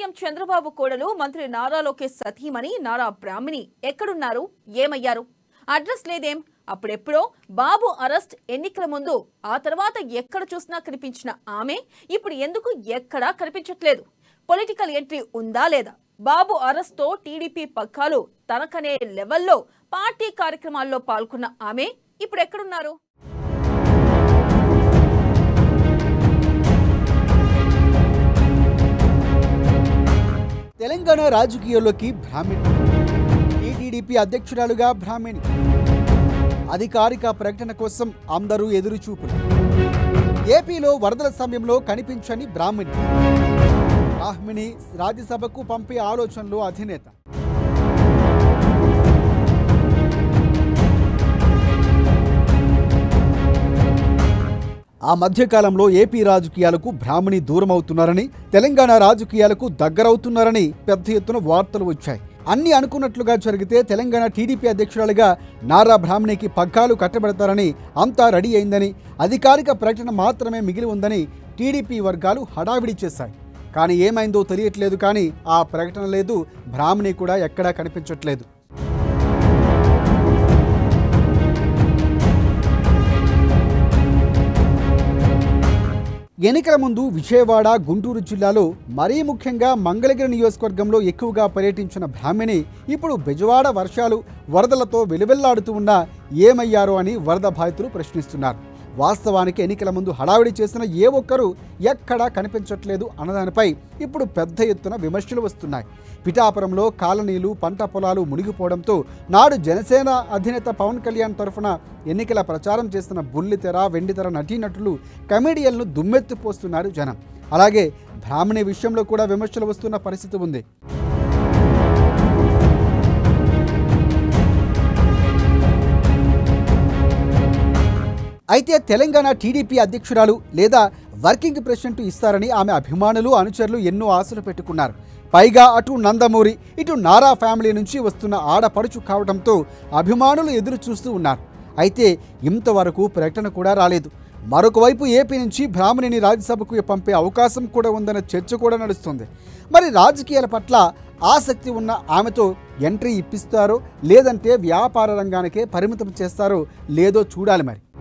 CM Chandrababu కోడలు మంత్రి నారా లోకేష్ సతీమణి నారా బ్రాహ్మిణి ఎక్కడున్నారు ఏమయ్యారు అడ్రస్ లేదేం అప్పుడెప్పుడో బాబు అరెస్ట్ ఎన్నికల ముందు ఆ తర్వాత ఎక్కడ చూసినా కనిపించిన ఆమె ఇప్పుడు ఎందుకు ఎక్కడా కనిపించట్లేదు పొలిటికల్ ఎంట్రీ ఉందా లేదా బాబు అరెస్ట్ తో టీడీపీ పగ్గాలు తనకనే లెవెల్లో పార్టీ కార్యక్రమాల్లో పాల్గొన్న ఆమె ఇప్పుడు ఎక్కడున్నారు తెలంగాణ రాజకీయాల్లోకి బ్రాహ్మణి టీటీడీపీ అధ్యక్షురాలుగా బ్రాహ్మణి అధికారిక ప్రకటన కోసం అందరూ ఎదురుచూపులు ఏపీలో వరదల సమయంలో కనిపించని బ్రాహ్మణి బ్రాహ్మణి రాజ్యసభకు పంపే ఆలోచనలో అధినేత ఆ మధ్యకాలంలో ఏపీ రాజకీయాలకు బ్రాహ్మణి దూరం అవుతున్నారని తెలంగాణ రాజకీయాలకు దగ్గరవుతున్నారని పెద్ద ఎత్తున వార్తలు వచ్చాయి అన్ని అనుకున్నట్లుగా జరిగితే తెలంగాణ టీడీపీ అధ్యక్షురాలుగా నారా బ్రాహ్మణికి పగ్గాలు కట్టబెడతారని అంతా రెడీ అయిందని అధికారిక ప్రకటన మాత్రమే మిగిలి ఉందని టీడీపీ వర్గాలు హడావిడి చేశాయి కానీ ఏమైందో తెలియట్లేదు కానీ ఆ ప్రకటన లేదు బ్రాహ్మణి కూడా ఎక్కడా కనిపించట్లేదు ఎన్నికల ముందు విజయవాడ గుంటూరు జిల్లాలో మరీ ముఖ్యంగా మంగళగిరి నియోజకవర్గంలో ఎక్కువగా పర్యటించిన బ్రాహ్మణి ఇప్పుడు బెజవాడ వర్షాలు వరదలతో వెలువెల్లాడుతూ ఉన్నా ఏమయ్యారో అని వరద బాధితులు ప్రశ్నిస్తున్నారు వాస్తవానికి ఎన్నికల ముందు హడావిడి చేసిన ఏ ఒక్కరూ ఎక్కడా కనిపించట్లేదు అన్నదానిపై ఇప్పుడు పెద్ద ఎత్తున విమర్శలు వస్తున్నాయి పిఠాపురంలో కాలనీలు పంట పొలాలు మునిగిపోవడంతో నాడు జనసేన అధినేత పవన్ కళ్యాణ్ తరఫున ఎన్నికల ప్రచారం చేస్తున్న బుల్లితెర వెండితెర నటీనటులు కమెడియన్లు దుమ్మెత్తిపోస్తున్నారు జనం అలాగే బ్రాహ్మణి విషయంలో కూడా విమర్శలు వస్తున్న పరిస్థితి ఉంది అయితే తెలంగాణ టీడీపీ అధ్యక్షురాలు లేదా వర్కింగ్ ప్రెసిడెంట్ ఇస్తారని ఆమె అభిమానులు అనుచరులు ఎన్నో ఆశలు పెట్టుకున్నారు పైగా అటు నందమూరి ఇటు నారా ఫ్యామిలీ నుంచి వస్తున్న ఆడపడుచు కావడంతో అభిమానులు ఎదురు చూస్తూ ఉన్నారు అయితే ఇంతవరకు ప్రకటన కూడా రాలేదు మరొక వైపు ఏపీ నుంచి బ్రాహ్మణిని రాజ్యసభకు పంపే అవకాశం కూడా ఉందన్న చర్చ కూడా నడుస్తుంది మరి రాజకీయాల పట్ల ఆసక్తి ఉన్న ఆమెతో ఎంట్రీ ఇప్పిస్తారో లేదంటే వ్యాపార రంగానికే పరిమితం చేస్తారో లేదో చూడాలి మరి